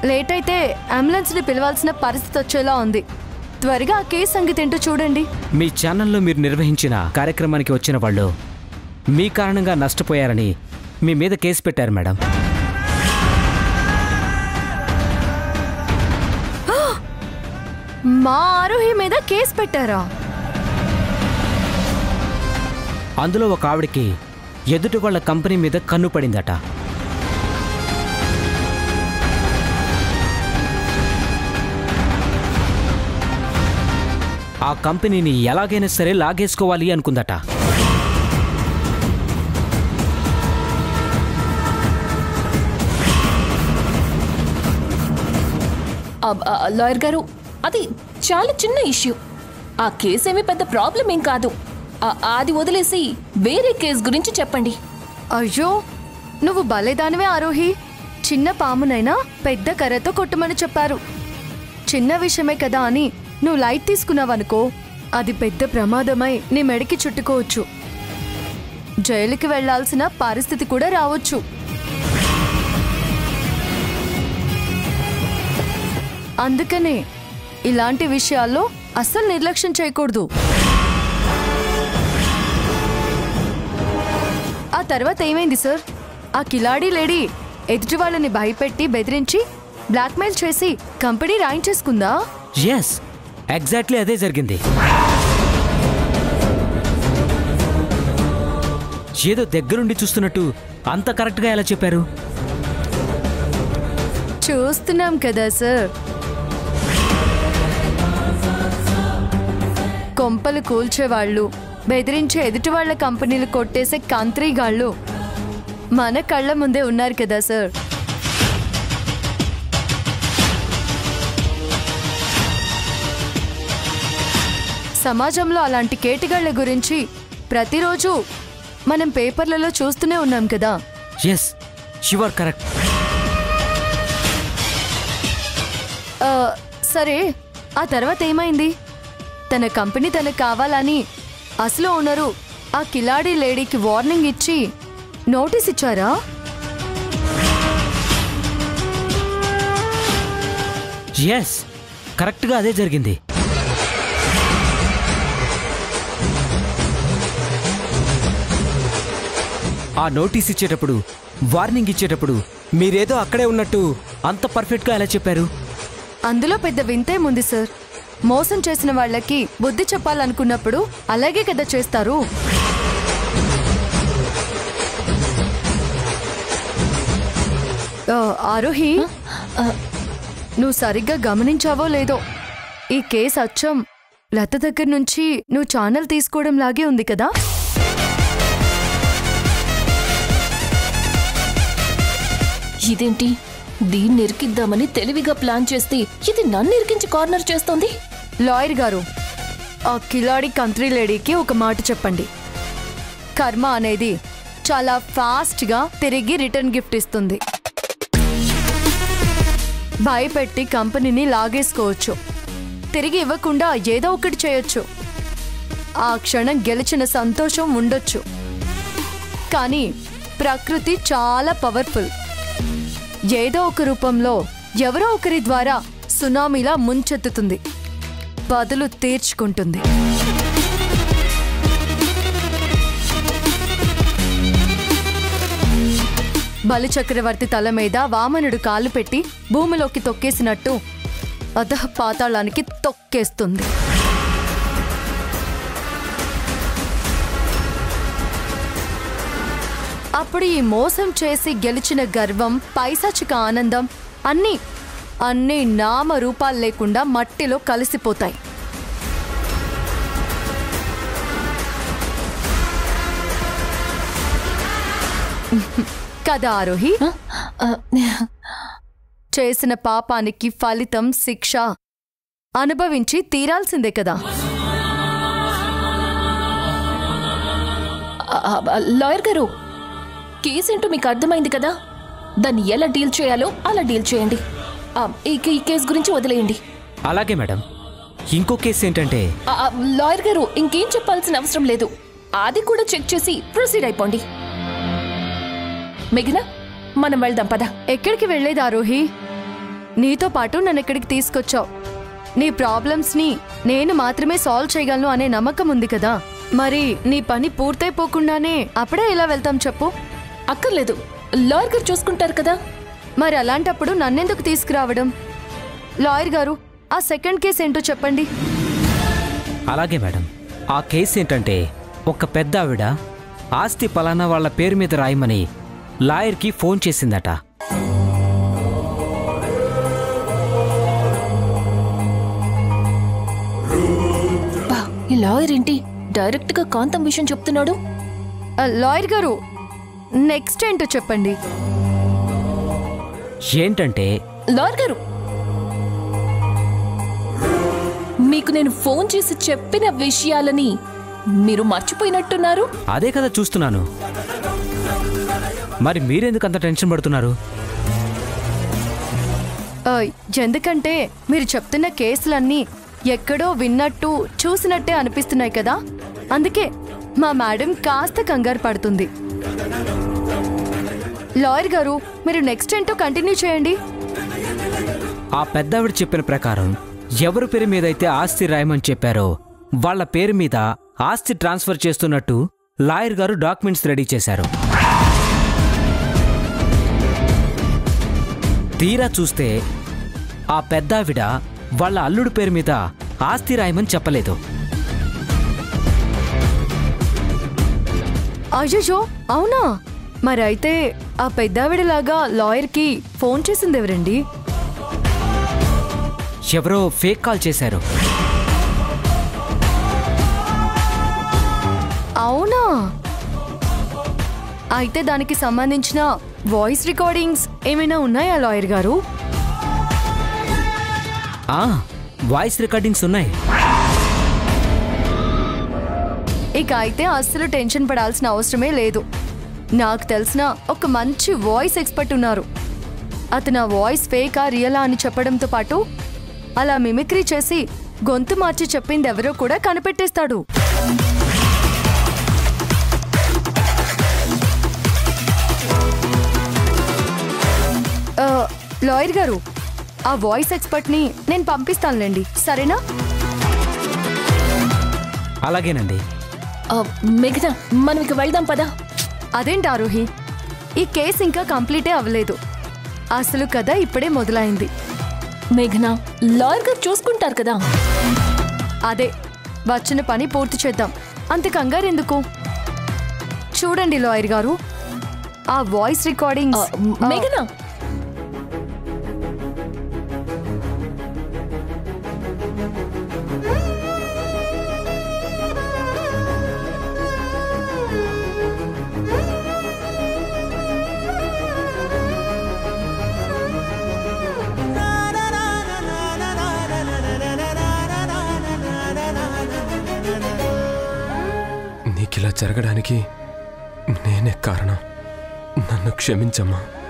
late అయితే అంబులెన్స్ని పిలవాల్సిన పరిస్థితి వచ్చేలా ఉంది త్వరగా ఆ కేసు సంగతి ఏంటో చూడండి మీ ఛానల్లో మీరు నిర్వహించిన కార్యక్రమానికి వచ్చిన వాళ్ళు మీ కారణంగా నష్టపోయారని మీ మీద కేసు పెట్టారు మేడం మా ఆరోహి మీద కేసు పెట్టారా అందులో ఒక ఆవిడకి ఎదుటి వాళ్ళ కంపెనీ మీద కన్ను పడిందట ఆ కంపెనీని ఎలాగైనా సరే లాగేసుకోవాలి అనుకుందట అబ్- ఆ, లాయర్ గారు అది చాలా చిన్న ఇష్యూ ఆ కేసు ఏమీ పెద్ద ప్రాబ్లం ఏం కాదు ఆ- అది వదిలేసి వేరే కేసు గురించి చెప్పండి అయ్యో నువ్వు భలేదానివే ఆరోహి చిన్న పామునైనా పెద్ద కర్రతో కొట్టమని చెప్పారు చిన్న విషయమే కదా అని నువ్వు లైట్ తీసుకున్నావనుకో అది పెద్ద ప్రమాదమై నీ మెడకి చుట్టుకోవచ్చు జైలుకి వెళ్లాల్సిన పరిస్థితి కూడా రావచ్చు అందుకనే ఇలాంటి విషయాల్లో అస్సలు నిర్లక్ష్యం చేయకూడదు ఆ తర్వాత ఏమైంది సార్ ఆ కిలాడీ లేడీ ఎదుటి వాళ్ళని భయపెట్టి బెదిరించి బ్లాక్మెయిల్ చేసి కంపెనీ రాయించేసుకుందా ఎస్ ఎగ్జాక్ట్లీ అదే జరిగింది ఏదో దగ్గరుండి చూస్తున్నట్టు అంత కరెక్ట్గా ఎలా చెప్పారు చూస్తున్నాం కదా సార్ కొంపలు కూల్చేవాళ్ళు బెదిరించే ఎదుటి వాళ్ళ కంపెనీలు కొట్టేసే కంత్రీగాళ్ళు మన కళ్ళ ముందే ఉన్నారు కదా సార్ సమాజంలో అలాంటి కేటిగాళ్ల గురించి ప్రతిరోజు మనం పేపర్లలో చూస్తూనే ఉన్నాం కదా ఎస్ యు ఆర్ కరెక్ట్ ఆ, సరే ఆ తర్వాత ఏమైంది తన కంపెనీ తనకు కావాలని అసలు ఓనరు ఆ కిలాడి లేడీకి వార్నింగ్ ఇచ్చి నోటీస్ ఇచ్చారా ఎస్ కరెక్ట్గా అదే జరిగింది ఆ నోటీస్ ఇచ్చేటప్పుడు వార్నింగ్ ఇచ్చేటప్పుడు మీరేదో అక్కడే ఉన్నట్టు అంత పర్ఫెక్ట్గా ఎలా చెప్పారు అందులో పెద్ద వింతేముంది సార్ మోసం చేసిన వాళ్ళకి బుద్ధి చెప్పాలనుకున్నప్పుడు అలాగే కదా చేస్తారు ఆ, ఆరోహి నువ్వు సరిగ్గా గమనించావో లేదో ఈ కేసు అచ్చం లత దగ్గర నుంచి నువ్వు ఛానల్ తీసుకోవడం లాగే ఉంది కదా ఇదేంటి దీన్ని ఇరికిద్దామని తెలివిగా ప్లాన్ చేస్తే ఇది నన్ను ఇరికించి కార్నర్ చేస్తోంది లాయర్ గారు ఆ కిలాడి కంట్రీ లేడీకి ఒక మాట చెప్పండి కర్మ అనేది చాలా ఫాస్ట్గా తిరిగి రిటర్న్ గిఫ్ట్ ఇస్తుంది భయపెట్టి కంపెనీని లాగేసుకోవచ్చు తిరిగి ఇవ్వకుండా ఏదో ఒకటి చేయొచ్చు ఆ క్షణం గెలిచిన సంతోషం ఉండొచ్చు కానీ ప్రకృతి చాలా పవర్ఫుల్ ఏదో ఒక రూపంలో ఎవరో ఒకరి ద్వారా సునామీలా ముంచెత్తుతుంది బదులు తీర్చుకుంటుంది బలి చక్రవర్తి తల మీద వామనుడు కాలు పెట్టి భూమిలోకి తొక్కేసినట్టు అధః పాతాళానికి తొక్కేస్తుంది అప్పుడు ఈ మోసం చేసి గెలిచిన గర్వం పైశాచిక ఆనందం అన్నీ అన్నీ నామ రూపాలు లేకుండా మట్టిలో కలిసిపోతాయి కదా ఆరోహి ఆ, ఆ, చేసిన పాపానికి ఫలితం శిక్ష అనుభవించి తీరాల్సిందే కదా ఆ, ఆ, లాయర్ గారు కేసు ఏంటో మీకు అర్థమైంది కదా దాన్ని ఎలా డీల్ చేయాలో అలా డీల్ చేయండి ఆ, ఈ ఈ కేసు గురించి వదిలేయండి అలాగే మేడం ఇంకో కేసు ఏంటంటే ఆ, ఆ, లాయర్ గారు ఇంకేం చెప్పాల్సిన అవసరం లేదు అది కూడా చెక్ చేసి ప్రొసీడ్ అయిపోండి మిగిన మనం వెళ్దాం పద ఎక్కడికి వెళ్ళేది ఆరోహి నీతో పాటు నన్ను ఇక్కడికి తీసుకొచ్చావు నీ ప్రాబ్లమ్స్ని నేను మాత్రమే సాల్వ్ చేయగలను అనే నమ్మకం ఉంది కదా మరి నీ పని పూర్తయిపోకుండానే అప్పుడే ఎలా వెళ్తాం చెప్పు అక్కర్లేదు లాయర్ గారు చూసుకుంటారు కదా మరి అలాంటప్పుడు నన్నెందుకు తీసుకురావడం లాయర్ గారు ఆ సెకండ్ కేసు ఏంటో చెప్పండి అలాగే మేడం ఆ కేసు ఏంటంటే ఒక పెద్ద ఆవిడ ఆస్తి పలానా వాళ్ళ పేరు మీద రాయమని లాయర్కి ఫోన్ చేసిందట బా, ఈ లాయర్ ఏంటి డైరెక్ట్ గా కాంతం విషయం చెప్తున్నాడు ఆ, లాయర్ గారు నెక్స్ట్ ఏంటో చెప్పండి ఏంటంటే లాయర్ గారు మీకు నేను ఫోన్ చేసి చెప్పిన విషయాలని మీరు మర్చిపోయినట్టున్నారు అదే కదా చూస్తున్నాను మరి మీరెందుకు అంత టెన్షన్ పడుతున్నారు ఆ, ఎందుకంటే మీరు చెప్తున్న కేసులన్నీ ఎక్కడో విన్నట్టు చూసినట్టే అనిపిస్తున్నాయి కదా అందుకే మా మేడం కాస్త కంగారు పడుతుంది లాయర్ గారు మీరు నెక్స్ట్ ఏంటో కంటిన్యూ చేయండి ఆ పెద్దావిడ చెప్పిన ప్రకారం ఎవరి పేరు మీద అయితే ఆస్తి రాయమని చెప్పారో వాళ్ళ పేరు మీద ఆస్తి ట్రాన్స్ఫర్ చేస్తున్నట్టు లాయర్ గారు డాక్యుమెంట్స్ రెడీ చేశారు తీరా చూస్తే ఆ పెద్దావిడ వాళ్ళ అల్లుడి పేరు మీద ఆస్తి రాయమని చెప్పలేదు అయ్యో అవునా మరి అయితే ఆ పెద్దావిడలాగా లాయర్కి ఫోన్ చేసింది ఎవరండి ఎవరో ఫేక్ కాల్ చేశారు అవునా అయితే దానికి సంబంధించిన వాయిస్ రికార్డింగ్స్ ఏమైనా ఉన్నాయా లాయర్ గారు ఆ వాయిస్ రికార్డింగ్స్ ఉన్నాయి ఇక అయితే అస్సలు టెన్షన్ పడాల్సిన అవసరమే లేదు నాకు తెలిసిన ఒక మంచి వాయిస్ ఎక్స్పర్ట్ ఉన్నారు అతను ఆ వాయిస్ ఫేకా రియలా అని చెప్పడంతో పాటు అలా మిమిక్రీ చేసి గొంతు మార్చి చెప్పింది ఎవరో కూడా కనిపెట్టేస్తాడు ఆ, లాయర్ గారు ఆ వాయిస్ ఎక్స్పర్ట్ని నేను పంపిస్తానులేండి సరేనా అలాగేనండి ఆ, మేఘన మనం ఇక వెళ్దాం పదా అదేంటి ఆరోహి ఈ కేసు ఇంకా కంప్లీటే అవ్వలేదు అసలు కథ ఇప్పుడే మొదలైంది మేఘన లాయర్ గారు చూసుకుంటారు కదా అదే వచ్చిన పని పూర్తి చేద్దాం అంత కంగారు ఎందుకు చూడండి లాయర్ గారు ఆ వాయిస్ ఆ, రికార్డింగ్స్ మేఘన నీకిలా జరగడానికి నేనే కారణం నన్ను క్షమించమ్మా